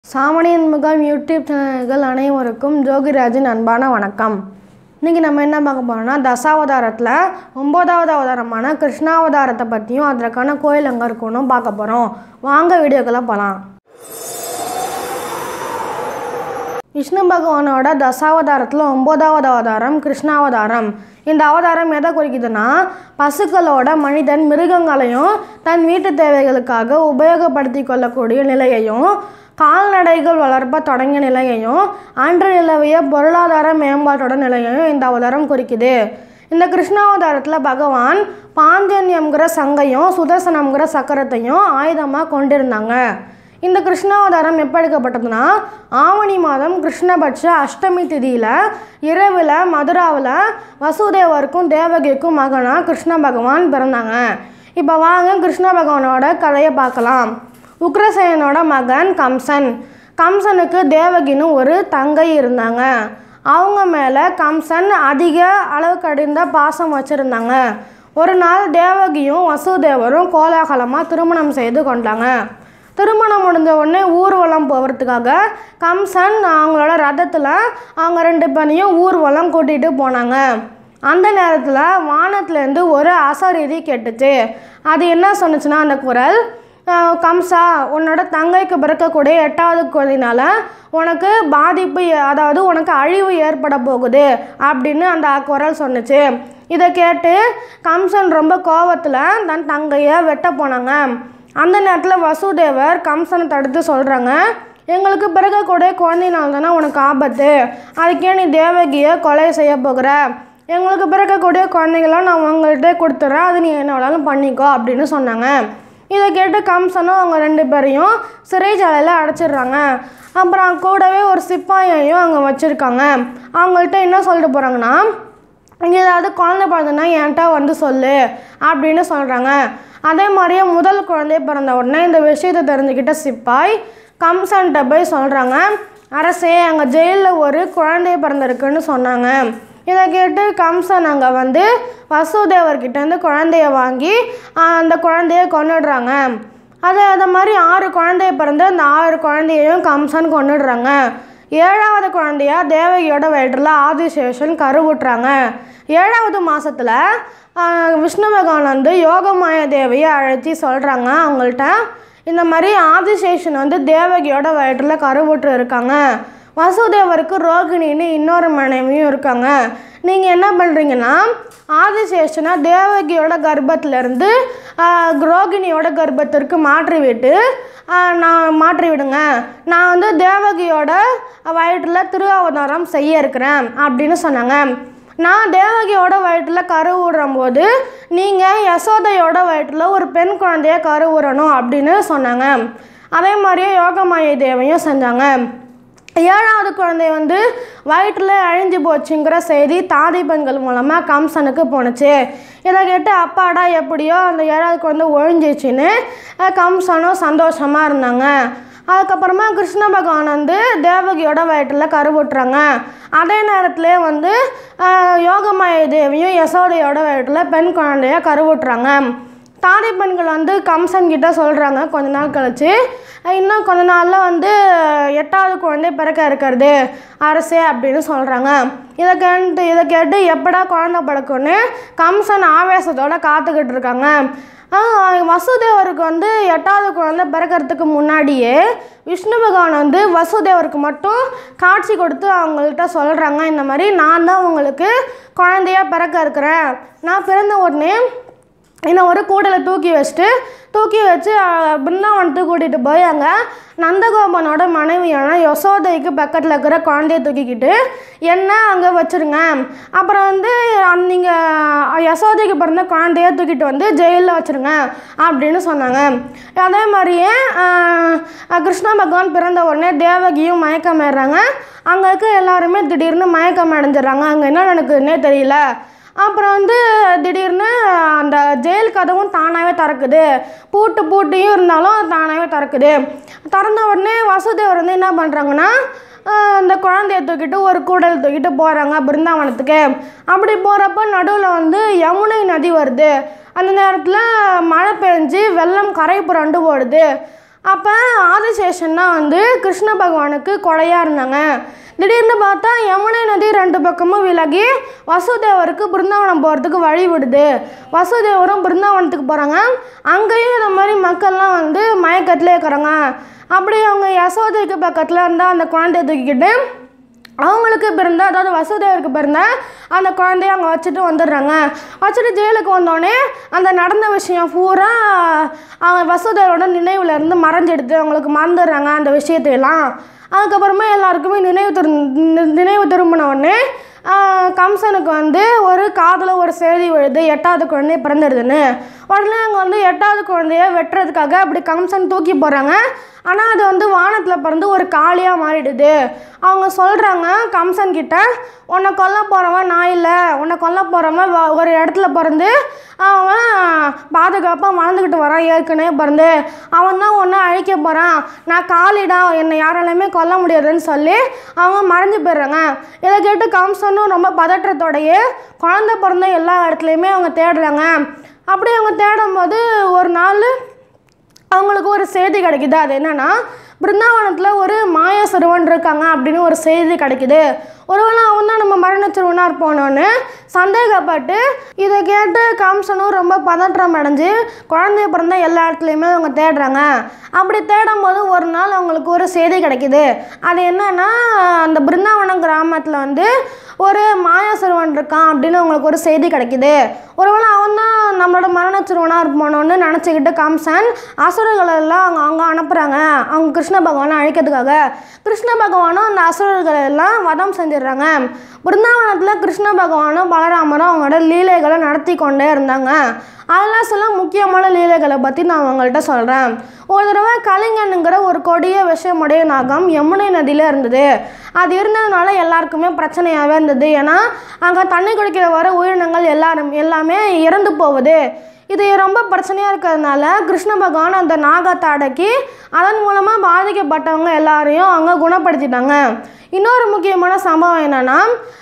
சாமணியின் முகாம் யூடியூப் சேனல்கள் அனைவருக்கும் ஜோகிராஜின் அன்பான வணக்கம் இன்றைக்கி நம்ம என்ன பார்க்க போகிறோம்னா தசாவதாரத்தில் ஒம்போதாவது அவதாரமான கிருஷ்ணாவதாரத்தை பற்றியும் அதற்கான கோயில் எங்கே இருக்குன்னு பார்க்க போகிறோம் வாங்க வீடியோக்கெல்லாம் போகலாம் விஷ்ணு பகவானோட தசாவதாரத்தில் ஒம்போதாவது அவதாரம் கிருஷ்ணாவதாரம் இந்த அவதாரம் எதை குறிக்குதுன்னா பசுக்களோட மனிதன் மிருகங்களையும் தன் வீட்டு தேவைகளுக்காக உபயோகப்படுத்தி கொள்ளக்கூடிய நிலையையும் கால்நடைகள் வளர்ப்ப தொடங்கிய நிலையையும் அன்று நிலவிய பொருளாதார மேம்பாட்டோட நிலையையும் இந்த அவதாரம் குறிக்குது இந்த கிருஷ்ணாவதாரத்தில் பகவான் பாஞ்சன்யம்ங்கிற சங்கையும் சுதர்சனம்ங்கிற சக்கரத்தையும் ஆயுதமாக கொண்டிருந்தாங்க இந்த கிருஷ்ணாவதாரம் எப்போ எடுக்கப்பட்டதுன்னா ஆவணி மாதம் கிருஷ்ணபட்ச அஷ்டமி திதியில் இரவில் மதுராவில் வசுதேவருக்கும் தேவகிக்கும் மகனாக கிருஷ்ண பகவான் பிறந்தாங்க இப்போ வாங்க கிருஷ்ண பகவானோட கதையை பார்க்கலாம் உக்ரசேனோட மகன் கம்சன் கம்சனுக்கு தேவகின்னு ஒரு தங்கை இருந்தாங்க அவங்க மேலே கம்சன் அதிக அளவுக்கு அடிந்த பாசம் வச்சுருந்தாங்க ஒரு நாள் தேவகியும் வசுதேவரும் கோலாகலமாக திருமணம் செய்து கொண்டாங்க திருமணம் முடிஞ்ச உடனே ஊர்வலம் போகிறதுக்காக கம்சன் அவங்களோட ரதத்தில் அவங்க ரெண்டு பேரையும் ஊர்வலம் கூட்டிகிட்டு போனாங்க அந்த நேரத்தில் வானத்துலேருந்து ஒரு அசரீதி கேட்டுச்சு அது என்ன சொன்னுச்சுன்னா அந்த குரல் "அஹ், கம்சா உன்னோட தங்கைக்கு பிறக்கக்கூடிய எட்டாவது குழந்தைனால உனக்கு பாதிப்பு ஏ- அதாவது உனக்கு அழிவு ஏற்பட போகுது அப்படின்னு அந்த குரல் சொன்னுச்சு இதை கேட்டு கம்சன் ரொம்ப கோவத்தில் தன் தங்கையை வெட்ட போனாங்க அந்த நேரத்தில் வசுதேவர் கம்சனை தடுத்து சொல்கிறாங்க எங்களுக்கு பிறக்கக்கூடிய குழந்தைனால தானே உனக்கு ஆபத்து அதுக்கே நீ தேவகியை கொலை செய்ய போகிற எங்களுக்கு பிறக்கக்கூடிய குழந்தைங்களாம் நான் உங்கள்கிட்ட கொடுத்துட்றேன் அது நீ என்ன வேணாலும் பண்ணிக்கோ அப்படின்னு சொன்னாங்க இதை கேட்டு கம்சனும் அவங்க ரெண்டு பேரையும் சிறைச்சாலையில் அடைச்சிடுறாங்க அப்புறம் கூடவே ஒரு சிப்பாயையும் அங்கே வச்சுருக்காங்க அவங்கள்ட்ட என்ன சொல்லிட்டு போகிறாங்கன்னா இங்கே ஏதாவது குழந்தை பிறந்ததுன்னா என்கிட்ட வந்து சொல்லு அப்படின்னு சொல்கிறாங்க அதே மாதிரியே முதல் குழந்தை பிறந்த உடனே இந்த விஷயத்தை தெரிஞ்சுக்கிட்ட சிப்பாய் கம்சன்கிட்ட போய் சொல்கிறாங்க அரசே அங்கே ஜெயிலில் ஒரு குழந்தை பிறந்திருக்குன்னு சொன்னாங்க இதை கேட்டு கம்சன் அங்கே வந்து வசுதேவர்கிட்டேருந்து குழந்தைய வாங்கி ஆஹ், அந்த குழந்தைய கொன்னுடுறாங்க அது அது மாதிரி ஆறு குழந்தைய பிறந்து அந்த ஆறு குழந்தையையும் கம்சன் கொன்னுடுறாங்க ஏழாவது குழந்தையா தேவகியோட வயிற்றில் ஆதிசேஷன் கருவுட்டுறாங்க ஏழாவது மாதத்தில் விஷ்ணு பகவான் வந்து யோகமாய தேவியை அழைச்சி சொல்கிறாங்க அவங்கள்ட்ட இந்த மாதிரி ஆதிசேஷன் வந்து தேவகியோட வயிற்றில் கருவுற்று இருக்காங்க வசுதேவருக்கு ரோகிணின்னு இன்னொரு மனைவியும் இருக்காங்க நீங்கள் என்ன பண்ணுறீங்கன்னா ஆதிசேஷனை தேவகியோட கர்ப்பத்திலேருந்து ரோகிணியோட கர்ப்பத்திற்கு மாற்றி விட்டு ஆஹ், நான் மாற்றி விடுங்க நான் வந்து தேவகியோட வயிற்றில் திருவாவதாரம் செய்ய இருக்கிறேன் அப்படின்னு சொன்னாங்க நான் தேவகியோட வயிற்றில் கருவுறும் போது நீங்கள் யசோதையோட வயிற்றில் ஒரு பெண் குழந்தைய கருவுறணும் அப்படின்னு சொன்னாங்க அதே மாதிரியே யோகமாய தேவையும் செஞ்சாங்க ஏழாவது குழந்தை வந்து வயிற்றில் அழிஞ்சு போச்சுங்கிற செய்தி தாதி பெண்கள் மூலமாக கம்சனுக்கு போணுச்சு இதை கேட்டு அப்பாடா எப்படியோ அந்த ஏழாவது குழந்தை ஒழிஞ்சிச்சுன்னு அஹ், கம்சனும் சந்தோஷமாக இருந்தாங்க அதுக்கப்புறமா கிருஷ்ண பகவான் வந்து தேவகியோட வயிற்றில் கருவுட்டுறாங்க அதே நேரத்திலே வந்து அஹ், யோகமாய தேவியும் யசோதையோட வயிற்றில் பெண் குழந்தைய கருவுட்டுறாங்க தாதி பெண்கள் வந்து கம்சன் கிட்ட சொல்கிறாங்க கொஞ்ச நாள் கழிச்சு அஹ் இன்னும் கொஞ்ச நாளில் வந்து எட்டாவது குழந்தை பிறக்க இருக்கிறது அரசே அப்படின்னு சொல்கிறாங்க இதை கேட்டு இதை கேட்டு எப்படா குழந்தை பிறக்கும்னு கம்சன் ஆவேசத்தோட காத்துக்கிட்டு இருக்காங்க ஆஹ் வசுதேவருக்கு வந்து எட்டாவது குழந்தை பிறக்கிறதுக்கு முன்னாடியே விஷ்ணு பகவான் வந்து வசுதேவருக்கு மட்டும் காட்சி கொடுத்து அவங்கள்ட்ட சொல்கிறாங்க இந்த மாதிரி நான் தான் உங்களுக்கு குழந்தையா பிறக்க இருக்கிறேன் நான் பிறந்த உடனே இன்னும் ஒரு கூடையில தூக்கி வச்சுட்டு தூக்கி வச்சு அஹ், பிருந்தாவனத்துக்கு கூட்டிகிட்டு போய் அங்கே நந்தகோபனோட மனைவியான யசோதைக்கு பக்கத்தில் இருக்கிற குழந்தைய தூக்கிக்கிட்டு என்ன அங்கே வச்சுருங்க அப்புறம் வந்து நீங்கள் யசோதைக்கு பிறந்த குழந்தைய தூக்கிட்டு வந்து ஜெயிலில் வச்சுருங்க அப்படின்னு சொன்னாங்க அதே மாதிரியே அஹ், கிருஷ்ண பகவான் பிறந்த உடனே தேவகியும் மயக்கம் ஏறுறாங்க அங்கே இருக்க எல்லாருமே திடீர்னு மயக்கம் அடைஞ்சிடுறாங்க அங்கே என்ன நடக்குதுன்னே தெரியல அப்புறம் வந்து திடீர்னு அந்த ஜெயில் கதவும் தானாகவே திறக்குது பூட்டு பூட்டியும் இருந்தாலும் அது தானாகவே திறக்குது திறந்த உடனே வசுதேவர் வந்து என்ன பண்ணுறாங்கன்னா அந்த குழந்தைய தூக்கிட்டு ஒரு கூடல் தூக்கிட்டு போகிறாங்க பிருந்தாவனத்துக்கு அப்படி போகிறப்ப நடுவில் வந்து யமுனை நதி வருது அந்த நேரத்தில் மழை பெஞ்சு வெள்ளம் கரை புரண்டு ஓடுது அப்போ ஆதிசேஷன் தான் வந்து கிருஷ்ண பகவானுக்கு கொடையாக இருந்தாங்க திடீர்னு பார்த்தா யமுனை நதி ரெண்டு பக்கமும் விலகி வசுதேவருக்கு பிருந்தாவனம் போகிறதுக்கு வழி விடுது வசுதேவரும் பிருந்தாவனத்துக்கு போகிறாங்க அங்கேயும் இந்த மாதிரி மக்கள்லாம் வந்து மயக்கத்திலே இருக்கிறாங்க அப்படி அவங்க யசோதைக்கு பக்கத்தில் இருந்தால் அந்த குழந்தைய தூக்கிக்கிட்டு அவங்களுக்கு பிறந்த அதாவது வசுதேவருக்கு பிறந்த அந்த குழந்தைய அங்கே வச்சுட்டு வந்துடுறாங்க வச்சுட்டு ஜெயிலுக்கு வந்தோடனே அந்த நடந்த விஷயம் பூரா அவங்க வசுதேவரோட நினைவுல இருந்து மறைஞ்சிடுது அவங்களுக்கு மறந்துடுறாங்க அந்த விஷயத்தையெல்லாம் அதுக்கப்புறமா எல்லாருக்குமே நினைவு திரு நி- நினைவு திரும்பின உடனே ஆஹ், கம்சனுக்கு வந்து ஒரு காதில் ஒரு செய்தி விழுது எட்டாவது குழந்தை பிறந்துடுதுன்னு உடனே அங்கே வந்து எட்டாவது குழந்தைய வெட்டுறதுக்காக அப்படி கம்சன் தூக்கி போடுறாங்க ஆனால் அது வந்து வானத்தில் பிறந்து ஒரு காளியாக மாறிடுது அவங்க சொல்கிறாங்க கம்சன் கிட்ட உன்னை கொல்ல போகிறவன் நான் இல்லை உன்னை கொல்ல போகிறவன் வ- ஒரு இடத்துல பிறந்து அவன் பாதுகாப்பாக வளர்ந்துக்கிட்டு வரான் ஏற்கனவே பிறந்து அவன் தான் ஒன்றை அழிக்க போகிறான் நான் காளிடா என்னை யாராலையுமே கொல்ல முடியாதுன்னு சொல்லி அவங்க மறைஞ்சு போயிடுறாங்க இதை கேட்டு கம்சனும் ரொம்ப பதற்றத்தோடையே குழந்தை பிறந்த எல்லா இடத்துலையுமே அவங்க தேடுறாங்க அப்படி அவங்க தேடும்போது ஒரு நாள் அவங்களுக்கு ஒரு செய்தி கிடைக்குது அது என்னன்னா பிருந்தாவனத்தில் ஒரு மாய சிறுவன் இருக்காங்க அப்படின்னு ஒரு செய்தி கிடைக்குது ஒருவேளை அவன் தான் நம்ம மரண சிறுவனாக இருப்போனோன்னு சந்தேகப்பட்டு இதை கேட்டு கம்சனும் ரொம்ப பதற்றம் அடைஞ்சு குழந்தைய பிறந்த எல்லா இடத்துலையுமே அவங்க தேடுறாங்க அப்படி தேடும் போது ஒரு நாள் அவங்களுக்கு ஒரு செய்தி கிடைக்குது அது என்னன்னா அந்த பிருந்தாவனம் கிராமத்தில் வந்து ஒரு மாய சிறுவன் இருக்கான் அப்படின்னு அவங்களுக்கு ஒரு செய்தி கிடைக்குது ஒருவேளை அவன் தான் நம்மளோட மரண சிறுவனாக இருப்பானோன்னு நினச்சிக்கிட்டு கம்சன் அசுரர்கள் எல்லாம் அவங்க அவங்க அனுப்புகிறாங்க அவங்க கிருஷ்ண பகவானை அழிக்கிறதுக்காக கிருஷ்ண பகவானும் அந்த அசுரர்களை எல்லாம் வதம் செஞ்சிடுறாங்க பிருந்தாவனத்தில் கிருஷ்ண பகவானும் பலராமரும் அவங்களோட லீலைகளை நடத்தி கொண்டே இருந்தாங்க அதெல்லாம் சில முக்கியமான லீலைகளை பற்றி நான் உங்கள்கிட்ட சொல்கிறேன் ஒரு தடவை கலிங்கனுங்கிற ஒரு கொடிய விஷமுடைய நாகம் யமுனை நதியில் இருந்தது அது இருந்ததுனால எல்லாருக்குமே பிரச்சனையாகவே இருந்தது ஏன்னா அங்கே தண்ணி குடிக்கிற வர உயிரினங்கள் எல்லாரும் எல்லாமே இறந்து போகுது இது ரொம்ப பிரச்சனையாக இருக்கிறதுனால கிருஷ்ண பகவான் அந்த நாகத்தை அடக்கி அதன் மூலமாக பாதிக்கப்பட்டவங்க எல்லாரையும் அவங்க குணப்படுத்திட்டாங்க இன்னொரு முக்கியமான சம்பவம் என்னென்னா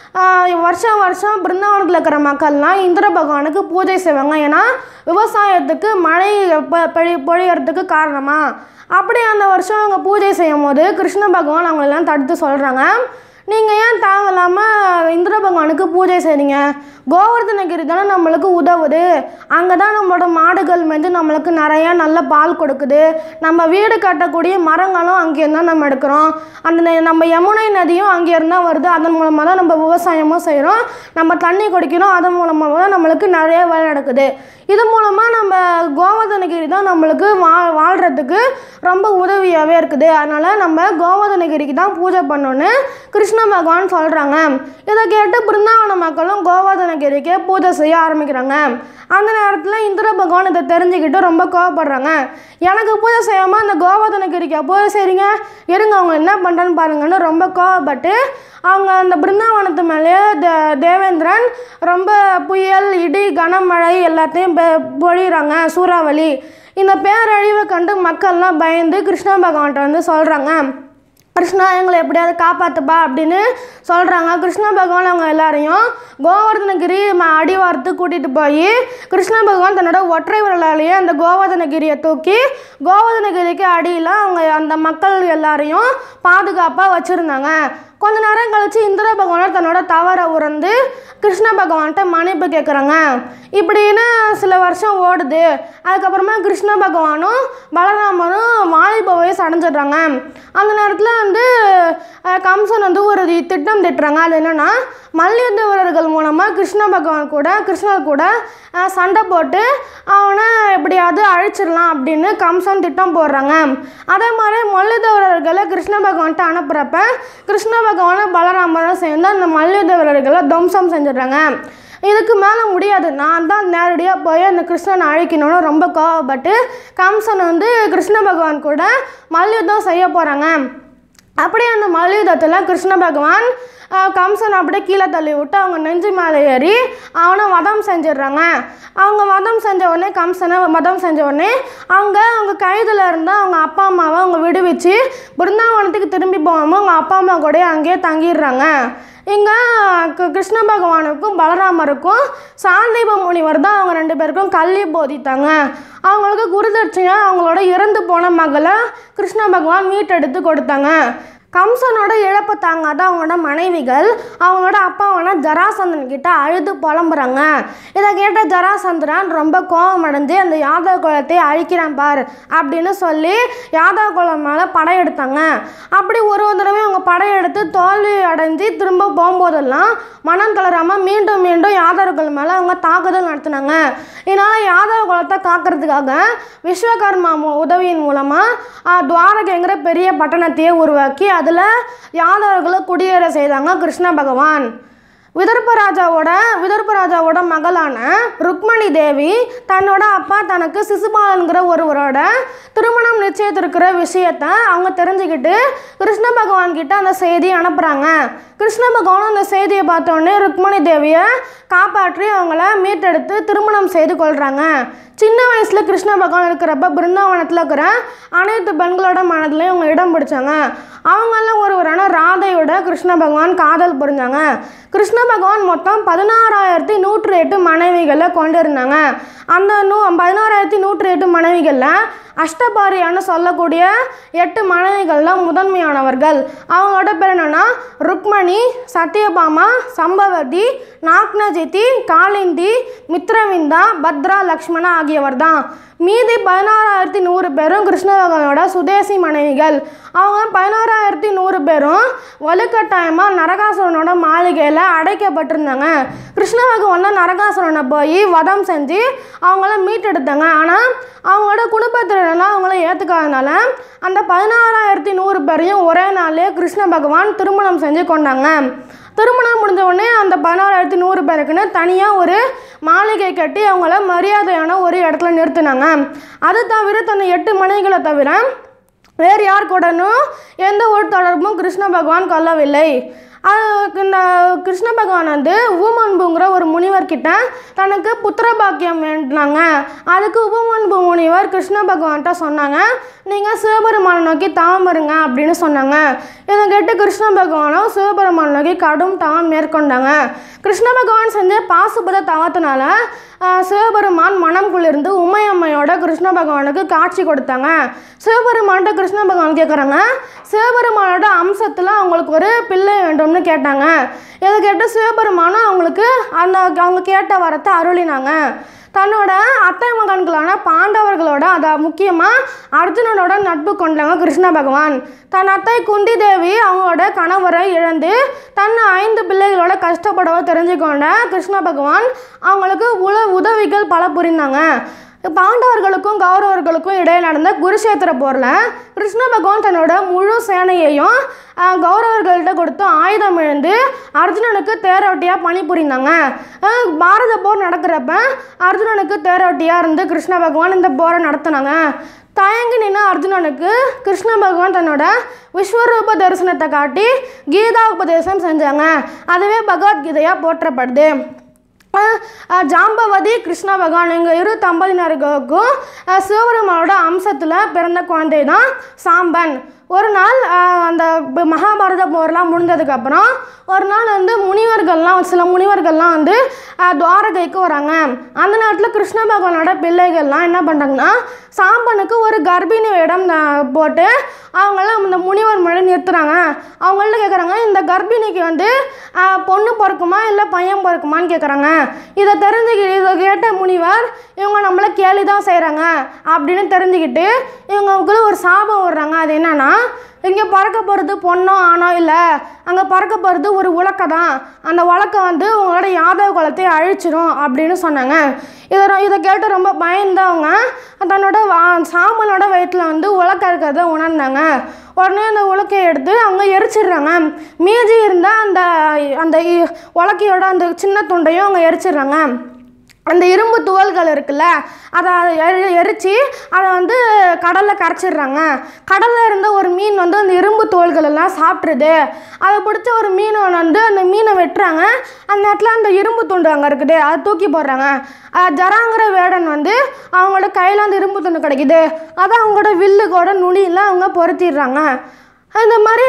வருஷம் வருஷம் பிருந்தாவனத்தில் இருக்கிற மக்கள்லாம் இந்திர பகவானுக்கு பூஜை செய்வாங்க ஏன்னா விவசாயத்துக்கு மழை பொ- பொழி பொழியறதுக்கு காரணமா அப்படி அந்த வருஷம் அவங்க பூஜை செய்யும் போது கிருஷ்ண பகவான் அவங்களெல்லாம் தடுத்து சொல்கிறாங்க நீங்கள் ஏன் தேவையில்லாமல் இந்திர பகவானுக்கு பூஜை செய்றீங்க கோவர்தனகிரி தானே நம்மளுக்கு உதவுது அங்கே தான் நம்மளோட மாடுகள் வந்து நம்மளுக்கு நிறையா நல்ல பால் கொடுக்குது நம்ம வீடு கட்டக்கூடிய மரங்களும் அங்கேருந்து தான் நம்ம எடுக்கிறோம் அந்த நெ- நம்ம யமுனை நதியும் அங்கேருந்து தான் வருது அதன் மூலமாக தான் நம்ம விவசாயமும் செய்கிறோம் நம்ம தண்ணி குடிக்கிறோம் அதன் மூலமாக தான் நம்மளுக்கு நிறைய வேலை நடக்குது இது மூலமாக நம்ம கோவர்தனகிரி தான் நம்மளுக்கு வா வாழ்கிறதுக்கு ரொம்ப உதவியாகவே இருக்குது அதனால் நம்ம கோவர்தனகிரிக்கு தான் பூஜை பண்ணோன்னு கிருஷ்ண பகவான் சொல்கிறாங்க இதை கேட்டு பிருந்தாவன மக்களும் கோவர்தனகிரிக்கே பூஜை செய்ய ஆரம்பிக்கிறாங்க அந்த நேரத்தில் இந்திர பகவான் இதை தெரிஞ்சுக்கிட்டு ரொம்ப கோவப்படுறாங்க எனக்கு பூஜை செய்யாமல் அந்த கோவர்தனகிரிக்கு பூஜை செய்கிறீங்க இருங்க அவங்க என்ன பண்ணுறேன்னு பாருங்கன்னு ரொம்ப கோவப்பட்டு அவங்க அந்த பிருந்தாவனத்து மேலேயே தே தேவேந்திரன் ரொம்ப புயல் இடி கனமழை எல்லாத்தையும் பெ- பொழியிறாங்க சூறாவளி இந்த பேரழிவை கண்டு மக்கள்லாம் பயந்து கிருஷ்ண பகவான்கிட்ட வந்து சொல்கிறாங்க கிருஷ்ணா எங்களை எப்படியாவது காப்பாத்துப்பா அப்படின்னு சொல்கிறாங்க கிருஷ்ண பகவான் அவங்க எல்லாரையும் கோவர்தனகிரி ம- அடிவாரத்துக்கு கூட்டிகிட்டு போய் கிருஷ்ண பகவான் தன்னோட ஒற்றை விரலாலேயே அந்த கோவர்தனகிரியை தூக்கி கோவர்தனகிரிக்கு அடியில் அவங்க அந்த மக்கள் எல்லாரையும் பாதுகாப்பாக வச்சுருந்தாங்க கொஞ்ச நேரம் கழிச்சு இந்திர பகவான் தன்னோட தவறை உணர்ந்து கிருஷ்ண பகவான்கிட்ட மன்னிப்பு கேட்குறாங்க இப்படின்னு சில வருஷம் ஓடுது அதுக்கப்புறமா கிருஷ்ண பகவானும் பலராமரும் வாலிப வயசு அடைஞ்சிடுறாங்க அந்த நேரத்தில் வந்து அஹ், கம்சன் வந்து ஒரு தி- திட்டம் திட்டுறாங்க அது என்னென்னா மல்யுத்த வீரர்கள் மூலமாக கிருஷ்ண பகவான் கூட கிருஷ்ணர் கூட அஹ், சண்டை போட்டு அவனை எப்படியாவது அழிச்சிடலாம் அப்படின்னு கம்சன் திட்டம் போடுறாங்க அதே மாதிரி மல்யுத்த வீரர்களை கிருஷ்ண பகவான்கிட்ட அனுப்புகிறப்ப கிருஷ்ண பகவானும் பலராமரும் சேர்ந்து அந்த மல்யுத்த வீரர்களை துவம்சம் செஞ்சிடுறாங்க இதுக்கு மேலே முடியாது நான் தான் நேரடியாக போய் அந்த கிருஷ்ணனை அழிக்கணும்னு ரொம்ப கோவப்பட்டு கம்சன் வந்து கிருஷ்ண பகவான் கூட மல்யுத்தம் செய்ய போகிறாங்க அப்படியே அந்த மல்யுத்தத்தில் கிருஷ்ண பகவான் அஹ், கம்சன் அப்படியே கீழே தள்ளி விட்டு அவங்க நெஞ்சு மேலே ஏறி அவனை வதம் செஞ்சிடுறாங்க அவங்க வதம் செஞ்ச உடனே கம்சனை வதம் செஞ்ச உடனே அவங்க அவங்க கைதில் இருந்த அவங்க அப்பா அம்மாவை அவங்க விடுவிச்சு பிருந்தாவனத்துக்கு திரும்பி போகாமல் அவங்க அப்பா அம்மா கூட அங்கேயே தங்கிடுறாங்க இங்கே கிருஷ்ண பகவானுக்கும் பலராமருக்கும் சாந்தீப முனிவர் தான் அவங்க ரெண்டு பேருக்கும் கல்வி போதித்தாங்க அவங்களுக்கு குருதட்சணையாக அவங்களோட இறந்து போன மகளை கிருஷ்ண பகவான் மீட்டெடுத்து கொடுத்தாங்க கம்சனோட இழப்பை தாங்காத அவங்களோட மனைவிகள் அவங்களோட அப்பாவான ஜராசந்தன் கிட்ட அழுது புலம்புறாங்க இதை கேட்ட ஜராசந்திரன் ரொம்ப கோபம் அடைஞ்சு அந்த யாதவ குலத்தை அழிக்கிறான் பார் அப்படின்னு சொல்லி யாதவ குலம் மேலே படையெடுத்தாங்க அப்படி ஒரு ஒரு தடவை அவங்க படையெடுத்து தோல்வி அடைஞ்சு திரும்ப போகும்போதெல்லாம் மனம் தளராமல் மீண்டும் மீண்டும் யாதவர்கள் மேலே அவங்க தாக்குதல் நடத்தினாங்க இதனால் யாதவ குலத்தை காக்கிறதுக்காக விஸ்வகர்மா மு- உதவியின் மூலமாக துவாரகைங்கிற பெரிய பட்டணத்தையே உருவாக்கி அதில் யாதவர்களை குடியேற செய்தாங்க கிருஷ்ண பகவான் விதர்பராஜாவோட விதர்பராஜாவோட மகளான ருக்மணி தேவி தன்னோட அப்பா தனக்கு சிசுபாலன்கிற ஒருவரோட திருமணம் நிச்சயத்திருக்கிற விஷயத்த அவங்க தெரிஞ்சுக்கிட்டு கிருஷ்ண பகவான் கிட்ட அந்த செய்தியை அனுப்புகிறாங்க கிருஷ்ண பகவான் அந்த செய்தியை பார்த்தோன்னே ருக்மணி தேவியை காப்பாற்றி அவங்கள மீட்டெடுத்து திருமணம் செய்து கொள்கிறாங்க சின்ன வயசில் கிருஷ்ண பகவான் இருக்கிறப்ப பிருந்தாவனத்தில் இருக்கிற அனைத்து பெண்களோட மனதிலையும் அவங்க இடம் பிடிச்சாங்க அவங்கெல்லாம் ஒருவரான ராதையோட கிருஷ்ண பகவான் காதல் புரிஞ்சாங்க கிருஷ்ண பகவான் மொத்தம் பதினாறாயிரத்தி நூற்றி எட்டு மனைவிகளை கொண்டு இருந்தாங்க அந்த நூ பதினாறாயிரத்தி நூற்றி எட்டு மனைவிகளில் அஷ்டபாரியான்னு சொல்லக்கூடிய எட்டு மனைவிகள்லாம் முதன்மையானவர்கள் அவங்களோட பேர் என்னன்னா ருக்மணி சத்யபாமா சம்பவதி நாக்னஜிதி காளிந்தி மித்ரவிந்தா பத்ரா லக்ஷ்மணா ஆகியவர் தான் மீதி பதினாறாயிரத்தி நூறு பேரும் கிருஷ்ண பகவானோட சுதேசி மனைவிகள் அவங்க பதினாறாயிரத்தி நூறு பேரும் வலுக்கட்டாயமாக நரகாசுரனோட மாளிகையில் அடைக்கப்பட்டிருந்தாங்க கிருஷ்ண பகவான் தான் நரகாசுரனை போய் வதம் செஞ்சு அவங்கள மீட்டெடுத்தாங்க ஆனால் அவங்களோட குடும்பத்தினரெல்லாம் அவங்கள ஏற்றுக்காதனால அந்த பதினாறாயிரத்தி நூறு பேரையும் ஒரே நாள்லேயே கிருஷ்ண பகவான் திருமணம் செஞ்சு கொண்டாங்க திருமணம் முடிஞ்ச உடனே அந்த பதினாறாயிரத்தி நூறு பேருக்குன்னு தனியாக ஒரு மாளிகை கட்டி அவங்கள மரியாதையான ஒரு இடத்துல நிறுத்தினாங்க அது தவிர தன்னை எட்டு மனைவிகளை தவிர வேறு யார் கூடனும் எந்த ஒரு தொடர்பும் கிருஷ்ண பகவான் கொல்லவில்லை அது இந்த கிருஷ்ண பகவான் வந்து உபமன்புங்கிற ஒரு முனிவர்கிட்ட தனக்கு புத்திர பாக்கியம் வேண்டினாங்க அதுக்கு உபமன்பு முனிவர் கிருஷ்ண பகவான்கிட்ட சொன்னாங்க நீங்கள் சிவபெருமானை நோக்கி தவம் இருங்க அப்படின்னு சொன்னாங்க இதை கேட்டு கிருஷ்ண பகவானும் சிவபெருமானை நோக்கி கடும் தவம் மேற்கொண்டாங்க கிருஷ்ண பகவான் செஞ்ச பாசுபத தவத்தினால ஆஹ், சிவபெருமான் மனம் குளிர்ந்து உமையம்மையோட கிருஷ்ண பகவானுக்கு காட்சி கொடுத்தாங்க சிவபெருமான்கிட்ட கிருஷ்ண பகவான் கேட்குறாங்க சிவபெருமானோட அம்சத்தில் அவங்களுக்கு ஒரு பிள்ளை வேண்டும்னு கேட்டாங்க இதை கேட்டு சிவபெருமானும் அவங்களுக்கு அந்த அவங்க கேட்ட வரத்தை அருளினாங்க தன்னோட அத்தை மகன்களான பாண்டவர்களோட அதை முக்கியமாக அர்ஜுனனோட நட்பு கொண்டாங்க கிருஷ்ண பகவான் தன் அத்தை குந்தி தேவி அவங்களோட கணவரை இழந்து தன் ஐந்து பிள்ளைகளோட கஷ்டப்படவோ தெரிஞ்சுக்கொண்ட கிருஷ்ண பகவான் அவங்களுக்கு உல உதவிகள் பல புரிந்தாங்க பாண்டவர்களுக்கும் கௌரவர்களுக்கும் இடையே நடந்த குருஷேத்திர போரில் கிருஷ்ண பகவான் தன்னோட முழு சேனையையும் ஆஹ், கௌரவர்கள்ட்ட கொடுத்து ஆயுதம் இழந்து அர்ஜுனனுக்கு தேரோட்டியாக பணிபுரிந்தாங்க ஆஹ், பாரத போர் நடக்கிறப்ப அர்ஜுனனுக்கு தேரோட்டியாக இருந்து கிருஷ்ண பகவான் இந்த போரை நடத்தினாங்க தயங்கி நின்ன அர்ஜுனனுக்கு கிருஷ்ண பகவான் தன்னோட விஸ்வரூப தரிசனத்தை காட்டி கீதா உபதேசம் செஞ்சாங்க அதுவே பகவத்கீதையாக போற்றப்படுது அஹ் அஹ் ஜாம்பவதி கிருஷ்ண பகவான் எங்கள் இரு தம்பதியினர்களுக்கும் அஹ் சிவபெருமானோட அம்சத்தில் பிறந்த குழந்தை தான் சாம்பன் ஒரு நாள் அஹ் அந்த ப- மகாபாரத போர்லாம் முடிஞ்சதுக்கப்புறம் ஒரு நாள் வந்து முனிவர்கள்லாம் சில முனிவர்கள்லாம் வந்து அஹ் துவாரகைக்கு வராங்க அந்த நேரத்தில் கிருஷ்ண பகவானோட பிள்ளைகள்லாம் என்ன பண்ணுறாங்கன்னா சாம்பனுக்கு ஒரு கர்ப்பிணி வேடம் அஹ், போட்டு அவங்கள அந்த முனிவர் முன்னாடி நிறுத்துறாங்க அவங்கள்ட்ட கேட்குறாங்க இந்த கர்ப்பிணிக்கு வந்து அஹ், பொண்ணு பிறக்குமா இல்லை பையன் பிறக்குமான்னு கேட்குறாங்க இதை தெரிஞ்சுக்கி இதை கேட்ட முனிவர் இவங்க நம்மளை கேலி தான் செய்கிறாங்க அப்படின்னு தெரிஞ்சுக்கிட்டு இவங்களுக்கு ஒரு சாபம் விடுறாங்க அது என்னன்னா இங்கே பறக்க போகிறது பொண்ணோ ஆணோ இல்லை அங்கே பறக்க போகிறது ஒரு உலக்கை தான் அந்த உலக்கை வந்து உங்களோட யாதவ குலத்தை அழிச்சிரும் அப்படின்னு சொன்னாங்க இதை ரொ- இதை கேட்டு ரொம்ப பயந்தவங்க தன்னோட வா- சாம்பலோட வயிற்றில் வந்து உலக்கை இருக்கிறத உணர்ந்தாங்க உடனே அந்த உலக்கையை எடுத்து அவங்க எரிச்சிடுறாங்க மீதி இருந்த அந்த அந்த இ- உலக்கையோட அந்த சின்ன துண்டையும் அவங்க எரிச்சிடுறாங்க அந்த இரும்பு துகள்கள் இருக்குல்ல அதை எரி எரித்து அதை வந்து கடலில் கரைச்சிடுறாங்க கடலில் இருந்த ஒரு மீன் வந்து அந்த இரும்பு தோள்கள் எல்லாம் சாப்பிட்ருது அதை பிடிச்ச ஒரு மீனை வந்து அந்த மீனை வெட்டுறாங்க அந்த இடத்துல அந்த இரும்பு துண்டு அங்கே இருக்குது அதை தூக்கி போடுறாங்க அஹ் ஜராங்கிற வேடன் வந்து அவங்களோட கையில் அந்த இரும்பு துண்டு கிடைக்குது அதை அவங்களோட வில்லு கூட நுனியில் அவங்க பொருத்திடுறாங்க இந்த மாதிரி அஹ்,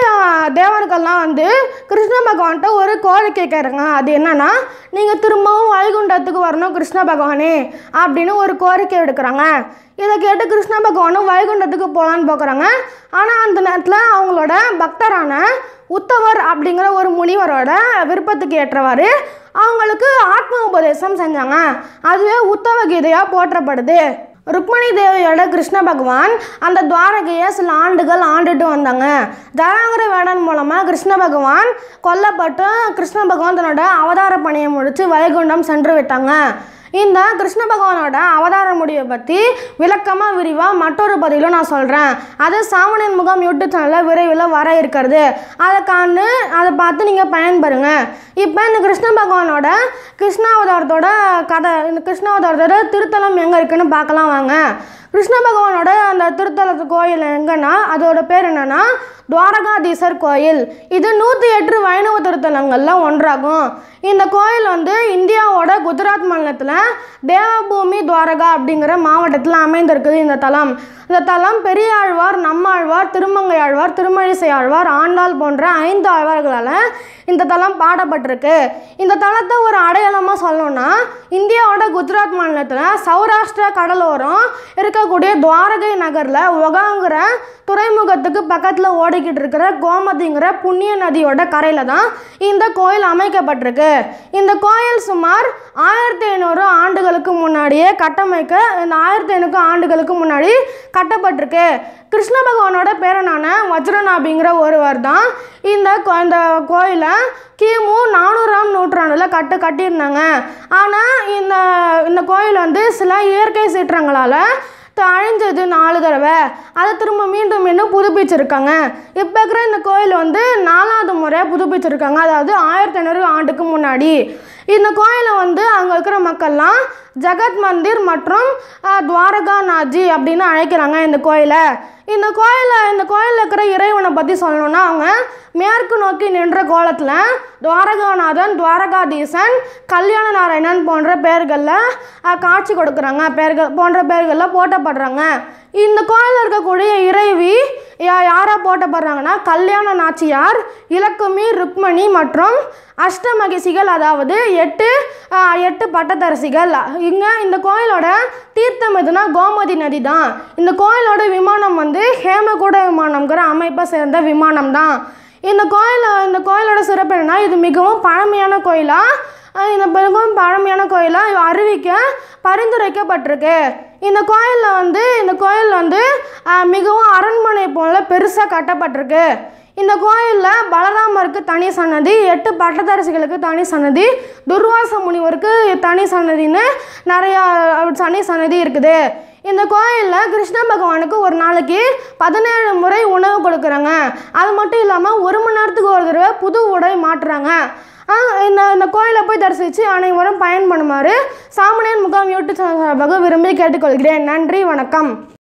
தேவர்கள்லாம் வந்து கிருஷ்ண பகவான்கிட்ட ஒரு கோரிக்கை கேட்குறாங்க அது என்னன்னா நீங்கள் திரும்பவும் வைகுண்டத்துக்கு வரணும் கிருஷ்ண பகவானே அப்படின்னு ஒரு கோரிக்கை விடுக்கிறாங்க இதை கேட்டு கிருஷ்ண பகவானும் வைகுண்டத்துக்கு போகலான்னு பார்க்குறாங்க ஆனால் அந்த நேரத்தில் அவங்களோட பக்தரான உத்தவர் அப்படிங்கிற ஒரு முனிவரோட விருப்பத்துக்கு ஏற்றவாறு அவங்களுக்கு ஆத்ம உபதேசம் செஞ்சாங்க அதுவே உத்தவ கீதையாக போற்றப்படுது ருக்மணி தேவியோட கிருஷ்ண பகவான் அந்த துவாரகையை சில ஆண்டுகள் ஆண்டுட்டு வந்தாங்க ஜராங்கர வேடன் மூலமாக கிருஷ்ண பகவான் கொல்லப்பட்டு கிருஷ்ண பகவான் தன்னோட அவதார பணியை முடித்து வைகுண்டம் சென்று விட்டாங்க இந்த கிருஷ்ண பகவானோட அவதார முடிவை பற்றி விளக்கமாக விரிவாக மற்றொரு பதிவில் நான் சொல்கிறேன் அது சாமணியன் முகம் யூடியூப் சேனலில் விரைவில் வர இருக்கிறது அதை காண்டு அதை பார்த்து நீங்கள் பயன்பெறுங்க இப்போ இந்த கிருஷ்ண பகவானோட கிருஷ்ணாவதாரத்தோட கதை இந்த கிருஷ்ணாவதாரத்தோட திருத்தலம் எங்கே இருக்குன்னு பார்க்கலாம் வாங்க கிருஷ்ண பகவானோட அந்த திருத்தலத்து கோயில் எங்கன்னா அதோட பேர் என்னன்னா துவாரகாதீசர் கோயில் இது நூற்றி எட்டு வைணவ திருத்தலங்களில் ஒன்றாகும் இந்த கோயில் வந்து இந்தியாவோட குஜராத் மாநிலத்தில் தேவபூமி துவாரகா அப்படிங்கிற மாவட்டத்தில் அமைந்திருக்குது இந்த தலம் இந்த தலம் பெரியாழ்வார் நம்மாழ்வார் திருமங்கை ஆழ்வார் திருமழிசை ஆழ்வார் ஆண்டாள் போன்ற ஐந்து ஆழ்வார்களால் இந்த தலம் பாடப்பட்டிருக்கு இந்த தலத்தை ஒரு அடையாளமாக சொல்லணும்னா இந்தியாவோட குஜராத் மாநிலத்தில் சௌராஷ்டிரா கடலோரம் இருக்கக்கூடிய துவாரகை நகரில் ஒகாங்கிற துறைமுகத்துக்கு பக்கத்தில் ஓடிக்கிட்டு இருக்கிற கோமதிங்கிற புண்ணிய நதியோட கரையில் தான் இந்த கோயில் அமைக்கப்பட்டிருக்கு இந்த கோயில் சுமார் ஆயிரத்தி ஐநூறு ஆண்டுகளுக்கு முன்னாடியே கட்டமைக்க இந்த ஆயிரத்தி ஐநூறு ஆண்டுகளுக்கு முன்னாடி கட்டப்பட்டிருக்கு கிருஷ்ண பகவானோட பேரனான வஜ்ரநாபிங்கிற ஒருவர் தான் இந்த கோ- இந்த கோயிலை கிமு நானூறாம் நூற்றாண்டில் கட்டு கட்டியிருந்தாங்க ஆனால் இந்த இந்த கோயில் வந்து சில இயற்கை சீற்றங்களால் த- அழிஞ்சது நாலு தடவை அதை திரும்ப மீண்டும் மீண்டும் புதுப்பிச்சிருக்காங்க இப்போ இருக்கிற இந்த கோயில் வந்து நாலாவது முறையாக புதுப்பிச்சிருக்காங்க அதாவது ஆயிரத்தி ஐநூறு ஆண்டுக்கு முன்னாடி இந்த கோயிலை வந்து அங்கே இருக்கிற மக்கள்லாம் ஜெகத் மந்திர் மற்றும் அஹ், துவாரகா நாஜி அப்படின்னு அழைக்கிறாங்க இந்த கோயிலை இந்த கோயிலில் இந்த கோயிலில் இருக்கிற இறைவனை பற்றி சொல்லணும்னா அவங்க மேற்கு நோக்கி நின்ற கோலத்தில் துவாரகாநாதன் துவாரகாதீசன் கல்யாண நாராயணன் போன்ற பெயர்களில் அஹ், காட்சி கொடுக்குறாங்க பெயர்கள் போன்ற பெயர்களில் போட்டப்படுறாங்க இந்த கோயிலில் இருக்கக்கூடிய இறைவி யா- யாரா போட்டப்படுறாங்கன்னா கல்யாண நாச்சியார் இலக்குமி ருக்மணி மற்றும் அஷ்டமகிசிகள் அதாவது எட்டு ஆஹ், எட்டு பட்டத்தரசிகள் இங்கே இந்த கோயிலோட தீர்த்தம் எதுனா கோமதி நதி தான் இந்த கோயிலோட விமானம் வந்து ஹேமகூட விமானம்ங்கிற அமைப்பை சேர்ந்த விமானம் தான் இந்த கோயில் இந்த கோயிலோட சிறப்பு என்னன்னா இது மிகவும் பழமையான கோயிலாக அஹ் இந்த மிகவும் பழமையான கோயிலாக அறிவிக்க பரிந்துரைக்கப்பட்டிருக்கு இந்த கோயிலில் வந்து இந்த கோயில் வந்து அஹ், மிகவும் அரண்மனை போல பெருசாக கட்டப்பட்டிருக்கு இந்த கோயிலில் பலராமருக்கு தனி சன்னதி எட்டு பட்டத்தரசிகளுக்கு தனி சன்னதி துர்வாச முனிவருக்கு தனி சன்னதின்னு நிறையா தனி சன்னதி இருக்குது இந்த கோயிலில் கிருஷ்ண பகவானுக்கு ஒரு நாளைக்கு பதினேழு முறை உணவு கொடுக்குறாங்க அது மட்டும் இல்லாமல் ஒரு மணி நேரத்துக்கு ஒரு தடவை புது உடை மாட்டுறாங்க ஆ, இந்த இந்த கோயிலை போய் தரிசித்து அனைவரும் பயன்படுமாறு சாமணியன் முகாம் யூடியூப் சேனல் சார்பாக விரும்பி கேட்டுக்கொள்கிறேன் நன்றி வணக்கம்